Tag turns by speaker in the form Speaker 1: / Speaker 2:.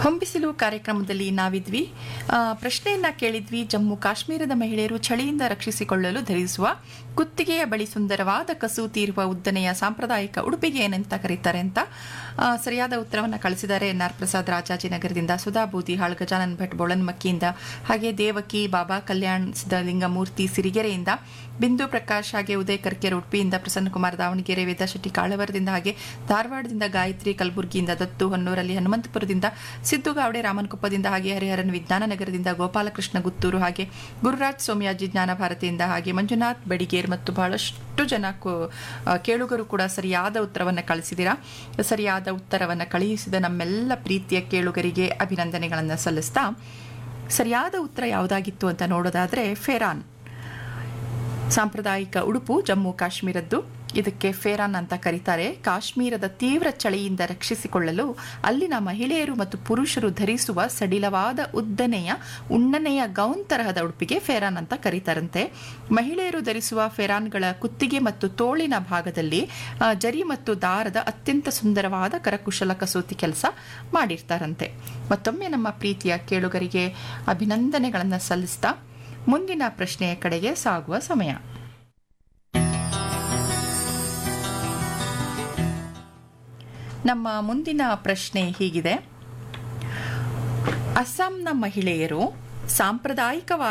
Speaker 1: ಹೊಂಬಿಸಿಲು ಕಾರ್ಯಕ್ರಮದಲ್ಲಿ ನಾವಿದ್ವಿ ಆ, ಪ್ರಶ್ನೆಯನ್ನ ಕೇಳಿದ್ವಿ ಜಮ್ಮು ಕಾಶ್ಮೀರದ ಮಹಿಳೆಯರು ಚಳಿಯಿಂದ ರಕ್ಷಿಸಿಕೊಳ್ಳಲು ಧರಿಸುವ ಕುತ್ತಿಗೆಯ ಬಳಿ ಸುಂದರವಾದ ಕಸೂತಿ ಇರುವ ಉದ್ದನೆಯ ಸಾಂಪ್ರದಾಯಿಕ ಉಡುಪಿಗೆ ಏನಂತ ಕರೀತಾರೆ ಅಂತ ಆ, ಸರಿಯಾದ ಉತ್ತರವನ್ನು ಕಳಿಸಿದ್ದಾರೆ ಎನ್ ಆರ್ ಪ್ರಸಾದ್ ರಾಜಾಜಿನಗರದಿಂದ ಸುಧಾ ಬೂದಿಹಾಳ್ ಗಜಾನನ್ ಭಟ್ ಬೋಳನ್ಮಕ್ಕಿಯಿಂದ ಹಾಗೆ ದೇವಕಿ ಬಾಬಾ ಕಲ್ಯಾಣ್ ಸಿದ್ದಲಿಂಗಮೂರ್ತಿ ಸಿರಿಗೆರೆಯಿಂದ ಬಿಂದು ಪ್ರಕಾಶ್ ಹಾಗೆ ಉದಯ್ ಕರ್ಕೆರೆ ಉಡುಪಿಯಿಂದ ಪ್ರಸನ್ನಕುಮಾರ್ ದಾವಣಗೆರೆ ವೇದಾಶೆಟ್ಟಿ ಕಾಳವರದಿಂದ ಹಾಗೆ ಧಾರವಾಡದಿಂದ ಗಾಯತ್ರಿ ಕಲಬುರಗಿಯಿಂದ ದತ್ತು ಹೊನ್ನೂರಲ್ಲಿ ಹನುಮಂತಪುರದಿಂದ ಸಿದ್ದು ಗಾವಡೆ ರಾಮನಕೊಪ್ಪದಿಂದ ಹಾಗೆ ಹರಿಹರನ್ ವಿಜ್ಞಾನ ನಗರದಿಂದ ಗೋಪಾಲಕೃಷ್ಣ ಗುತ್ತೂರು ಹಾಗೆ ಗುರುರಾಜ್ ಸೋಮಯಾಜಿ ಜ್ಞಾನ ಭಾರತಿಯಿಂದ ಹಾಗೆ ಮಂಜುನಾಥ್ ಬಡಿಗೇರ್ ಮತ್ತು ಬಹಳಷ್ಟು ಜನ ಕೋ- ಆ, ಕೇಳುಗರು ಕೂಡ ಸರಿಯಾದ ಉತ್ತರವನ್ನು ಕಳಿಸಿದ್ದೀರಾ ಸರಿಯಾದ ಉತ್ತರವನ್ನು ಕಳುಹಿಸಿದ ನಮ್ಮೆಲ್ಲ ಪ್ರೀತಿಯ ಕೇಳುಗರಿಗೆ ಅಭಿನಂದನೆಗಳನ್ನು ಸಲ್ಲಿಸ್ತಾ ಸರಿಯಾದ ಉತ್ತರ ಯಾವುದಾಗಿತ್ತು ಅಂತ ನೋಡೋದಾದ್ರೆ ಫೆರಾನ್ ಸಾಂಪ್ರದಾಯಿಕ ಉಡುಪು ಜಮ್ಮು ಕಾಶ್ಮೀರದ್ದು ಇದಕ್ಕೆ ಫೇರಾನ್ ಅಂತ ಕರೀತಾರೆ ಕಾಶ್ಮೀರದ ತೀವ್ರ ಚಳಿಯಿಂದ ರಕ್ಷಿಸಿಕೊಳ್ಳಲು ಅಲ್ಲಿನ ಮಹಿಳೆಯರು ಮತ್ತು ಪುರುಷರು ಧರಿಸುವ ಸಡಿಲವಾದ ಉದ್ದನೆಯ ಉಣ್ಣನೆಯ ಗೌನ್ ತರಹದ ಉಡುಪಿಗೆ ಫೇರಾನ್ ಅಂತ ಕರೀತಾರಂತೆ ಮಹಿಳೆಯರು ಧರಿಸುವ ಫೆರಾನ್ಗಳ ಕುತ್ತಿಗೆ ಮತ್ತು ತೋಳಿನ ಭಾಗದಲ್ಲಿ ಆ, ಜರಿ ಮತ್ತು ದಾರದ ಅತ್ಯಂತ ಸುಂದರವಾದ ಕರಕುಶಲ ಕಸೂತಿ ಕೆಲಸ ಮಾಡಿರ್ತಾರಂತೆ ಮತ್ತೊಮ್ಮೆ ನಮ್ಮ ಪ್ರೀತಿಯ ಕೇಳುಗರಿಗೆ ಅಭಿನಂದನೆಗಳನ್ನು ಸಲ್ಲಿಸ್ತಾ ಮುಂದಿನ ಪ್ರಶ್ನೆಯ ಕಡೆಗೆ ಸಾಗುವ ಸಮಯ ನಮ್ಮ ಮುಂದಿನ ಪ್ರಶ್ನೆ ಹೀಗಿದೆ ಅಸ್ಸಾಂನ ಮಹಿಳೆಯರು ಸಾಂಪ್ರದಾಯಿಕವಾದ